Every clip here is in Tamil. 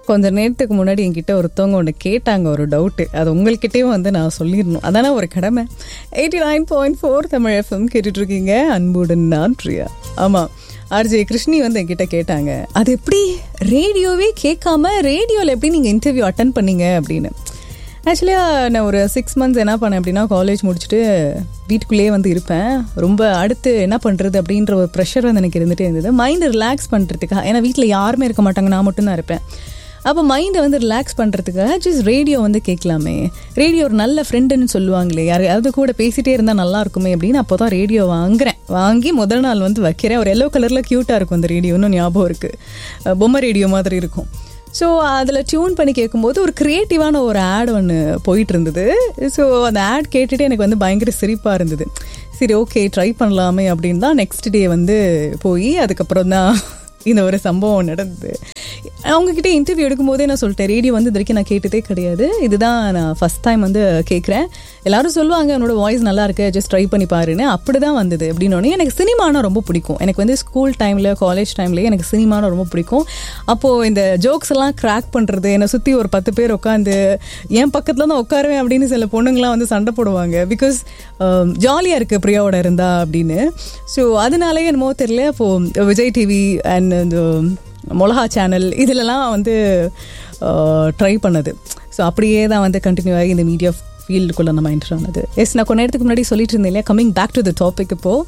கொஞ்ச நேரத்துக்கு முன்னாடி என்கிட்ட ஒருத்தவங்க ஒன்று கேட்டாங்க ஒரு டவுட்டு அது உங்கள்கிட்டயும் வந்து நான் சொல்லிடணும் அதானே ஒரு கடமை eighty nine point four Tamil FM கேட்டுட்டு இருக்கீங்க அன்புடன் நான் பிரியா ஆமாம் ஆர்ஜே கிருஷ்ணி வந்து என்கிட்ட கேட்டாங்க அது எப்படி ரேடியோவே கேட்காம ரேடியோவில் எப்படி நீங்கள் இன்டர்வியூ அட்டன் பண்ணீங்க அப்படின்னு ஆக்சுவலியாக நான் ஒரு சிக்ஸ் மந்த்ஸ் என்ன பண்ணேன் அப்படின்னா காலேஜ் முடிச்சுட்டு வீட்டுக்குள்ளேயே வந்து இருப்பேன் ரொம்ப அடுத்து என்ன பண்ணுறது அப்படின்ற ஒரு ப்ரெஷர் வந்து எனக்கு இருந்துகிட்டே இருந்தது மைண்டை ரிலாக்ஸ் பண்ணுறதுக்காக ஏன்னா வீட்டில் யாருமே இருக்க மாட்டாங்க நான் மட்டும்தான் இருப்பேன் அப்போ மைண்டை வந்து ரிலாக்ஸ் பண்ணுறதுக்காக ஜஸ்ட் ரேடியோ வந்து கேட்கலாமே ரேடியோ ஒரு நல்ல ஃப்ரெண்டுன்னு சொல்லுவாங்களே யாரையாவது கூட பேசிகிட்டே இருந்தால் நல்லா இருக்குமே அப்படின்னு அப்போ தான் ரேடியோ வாங்குறேன் வாங்கி முதல் நாள் வந்து வைக்கிறேன் ஒரு எல்லோ கலரில் க்யூட்டாக இருக்கும் அந்த ரேடியோ இன்னும் ஞாபகம் இருக்குது பொம்மை ரேடியோ மாதிரி இருக்கும் ஸோ அதில் டியூன் பண்ணி கேட்கும்போது ஒரு க்ரியேட்டிவான ஒரு ஆட் ஒன்று போயிட்டு இருந்தது ஸோ அந்த ஆட் கேட்டுட்டு எனக்கு வந்து பயங்கர சிரிப்பாக இருந்தது சரி ஓகே ட்ரை பண்ணலாமே அப்படின்னு தான் நெக்ஸ்ட் டே வந்து போய் அதுக்கப்புறம் தான் இந்த ஒரு சம்பவம் நடந்தது அவங்கக்கிட்ட இன்டர்வியூ எடுக்கும்போதே நான் சொல்லிட்டேன் ரேடியோ வந்து இது வரைக்கும் நான் கேட்டதே கிடையாது இதுதான் நான் ஃபஸ்ட் டைம் வந்து கேட்குறேன் எல்லாரும் சொல்லுவாங்க என்னோட வாய்ஸ் நல்லா இருக்கு ஜஸ்ட் ட்ரை பண்ணி பாருன்னு அப்படி தான் வந்தது அப்படின்னோடனே எனக்கு சினிமானா ரொம்ப பிடிக்கும் எனக்கு வந்து ஸ்கூல் டைமில் காலேஜ் டைம்லேயே எனக்கு சினிமானா ரொம்ப பிடிக்கும் அப்போது இந்த ஜோக்ஸ் எல்லாம் கிராக் பண்ணுறது என்னை சுற்றி ஒரு பத்து பேர் உட்காந்து என் பக்கத்தில் தான் உட்காருவேன் அப்படின்னு சில பொண்ணுங்களாம் வந்து சண்டை போடுவாங்க பிகாஸ் ஜாலியாக இருக்குது பிரியாவோட இருந்தா அப்படின்னு ஸோ அதனாலேயே என்னமோ தெரியல அப்போது விஜய் டிவி அண்ட் இந்த மொளகா சேனல் இதிலலாம் வந்து ட்ரை பண்ணது ஸோ அப்படியே தான் வந்து கண்டினியூ ஆகி இந்த மீடியா ஃபீல்டுக்குள்ளே நம்ம என்டர் ஆனது எஸ் நான் கொஞ்ச நேரத்துக்கு முன்னாடி சொல்லிட்டு இருந்தேன் இல்லையா coming back to the topic இப்போது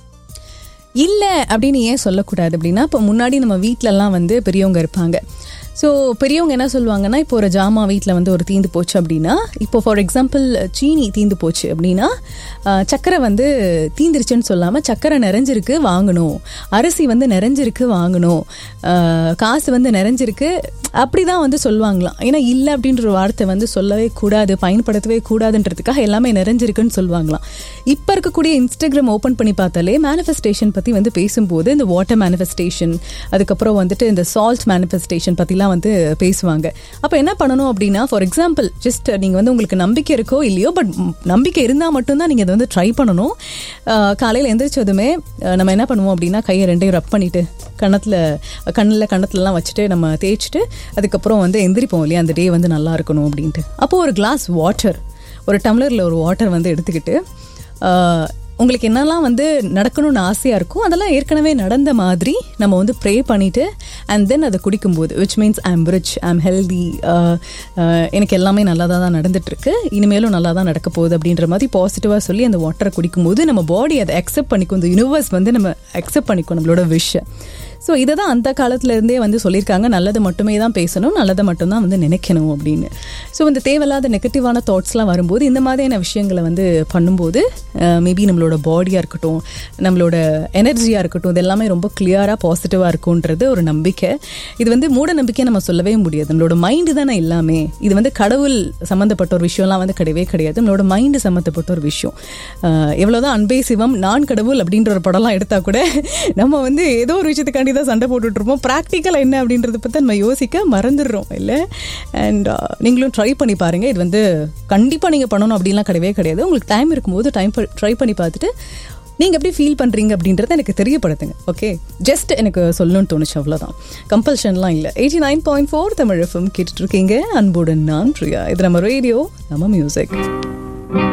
இல்லை அப்படின்னு ஏன் சொல்லக்கூடாது அப்படின்னா இப்போ முன்னாடி நம்ம வீட்டிலலாம் வந்து பெரியவங்க இருப்பாங்க ஸோ பெரியவங்க என்ன சொல்லுவாங்கன்னா இப்போ ஒரு ஜாமா வீட்டில் வந்து ஒரு தீந்து போச்சு அப்படின்னா இப்போ ஃபார் எக்ஸாம்பிள் சீனி தீந்து போச்சு அப்படின்னா சக்கரை வந்து தீந்துருச்சுன்னு சொல்லாமல் சக்கரை நிறைஞ்சிருக்கு வாங்கணும் அரிசி வந்து நிறைஞ்சிருக்கு வாங்கணும் காசு வந்து நிறைஞ்சிருக்கு அப்படி தான் வந்து சொல்லுவாங்களாம் ஏன்னா இல்லை அப்படின்ற ஒரு வார்த்தை வந்து சொல்லவே கூடாது பயன்படுத்தவே கூடாதுன்றதுக்காக எல்லாமே நிறைஞ்சிருக்குன்னு சொல்லுவாங்களாம் இப்போ இருக்கக்கூடிய இன்ஸ்டாகிராம் ஓப்பன் பண்ணி பார்த்தாலே மேனிஃபெஸ்டேஷன் பற்றி வந்து பேசும்போது இந்த வாட்டர் மேனிஃபெஸ்டேஷன் அதுக்கப்புறம் வந்துட்டு இந்த சால்ட் மேனிஃபெஸ்டேஷன் பற்றிலாம் வந்து பேசுவாங்க அப்போ என்ன பண்ணணும் அப்படின்னா ஃபார் எக்ஸாம்பிள் ஜஸ்ட் நீங்கள் வந்து உங்களுக்கு நம்பிக்கை இருக்கோ இல்லையோ பட் நம்பிக்கை இருந்தால் மட்டும்தான் நீங்கள் அதை வந்து ட்ரை பண்ணணும் காலையில் எந்திரிச்சதுமே நம்ம என்ன பண்ணுவோம் அப்படின்னா கையை ரெண்டையும் ரப் பண்ணிவிட்டு கன்னத்தில் கண்ணில் கன்னத்துலலாம் வச்சுட்டு நம்ம தேய்ச்சிட்டு அதுக்கப்புறம் வந்து எந்திரிப்போம் இல்லையா அந்த டே வந்து நல்லா இருக்கணும் அப்படின்ட்டு அப்போது ஒரு கிளாஸ் வாட்டர் ஒரு டம்ளரில் ஒரு வாட்டர் வந்து எடுத்துக்கிட்டு உங்களுக்கு என்னெல்லாம் வந்து நடக்கணும்னு ஆசையாக இருக்கும் அதெல்லாம் ஏற்கனவே நடந்த மாதிரி நம்ம வந்து ப்ரே பண்ணிவிட்டு அண்ட் தென் அதை குடிக்கும்போது which means I am rich I am healthy எனக்கு எல்லாமே நல்லா தான் நடந்துட்டுருக்கு இனிமேலும் நல்லா தான் நடக்க போகுது அப்படின்ற மாதிரி பாசிட்டிவாக சொல்லி அந்த வாட்டரை குடிக்கும்போது நம்ம பாடி அதை அக்செப்ட் பண்ணிக்கும் இந்த யூனிவர்ஸ் வந்து நம்ம அக்செப்ட் பண்ணிக்கும் நம்மளோட விஷை ஸோ இதை தான் அந்த காலத்துலேருந்தே வந்து சொல்லியிருக்காங்க நல்லது மட்டுமே தான் பேசணும் நல்லதை மட்டும்தான் வந்து நினைக்கணும் அப்படின்னு ஸோ இந்த தேவையில்லாத நெகட்டிவான தாட்ஸ்லாம் வரும்போது இந்த மாதிரியான விஷயங்களை வந்து பண்ணும்போது மேபி நம்மளோட பாடியாக இருக்கட்டும் நம்மளோட எனர்ஜியாக இருக்கட்டும் இது எல்லாமே ரொம்ப கிளியராக பாசிட்டிவாக இருக்கும்ன்றது ஒரு நம்பிக்கை இது வந்து மூட நம்பிக்கை நம்ம சொல்லவே முடியாது நம்மளோட மைண்டு தானே எல்லாமே இது வந்து கடவுள் சம்மந்தப்பட்ட ஒரு விஷயம்லாம் வந்து கிடையவே கிடையாது நம்மளோட மைண்டு சம்மந்தப்பட்ட ஒரு விஷயம் எவ்வளோதான் அன்பே சிவம் நான் கடவுள் அப்படின்ற ஒரு படம்லாம் எடுத்தால் கூட நம்ம வந்து ஏதோ ஒரு விஷயத்துக்காண்டி தான் சண்டை போட்டுட்ருப்போம் ப்ராக்டிக்கல் என்ன அப்படின்றத பற்றி நம்ம யோசிக்க மறந்துடுறோம் இல்லை அண்ட் நீங்களும் ட்ரை பண்ணி பாருங்கள் இது வந்து கண்டிப்பாக நீங்கள் பண்ணணும் அப்படின்லாம் கிடையவே கிடையாது உங்களுக்கு டைம் இருக்கும்போது டைம் ட்ரை பண்ணி பார்த்துட்டு நீங்கள் எப்படி ஃபீல் பண்ணுறீங்க அப்படின்றத எனக்கு தெரியப்படுத்துங்க ஓகே ஜஸ்ட் எனக்கு சொல்லணும்னு தோணுச்சு அவ்வளோதான் கம்பல்ஷன்லாம் இல்லை eighty nine point four Tamil FM கேட்டுட்ருக்கீங்க அன்புடன் நான் பிரியா இது நம்ம ரேடியோ நம்ம மியூசிக்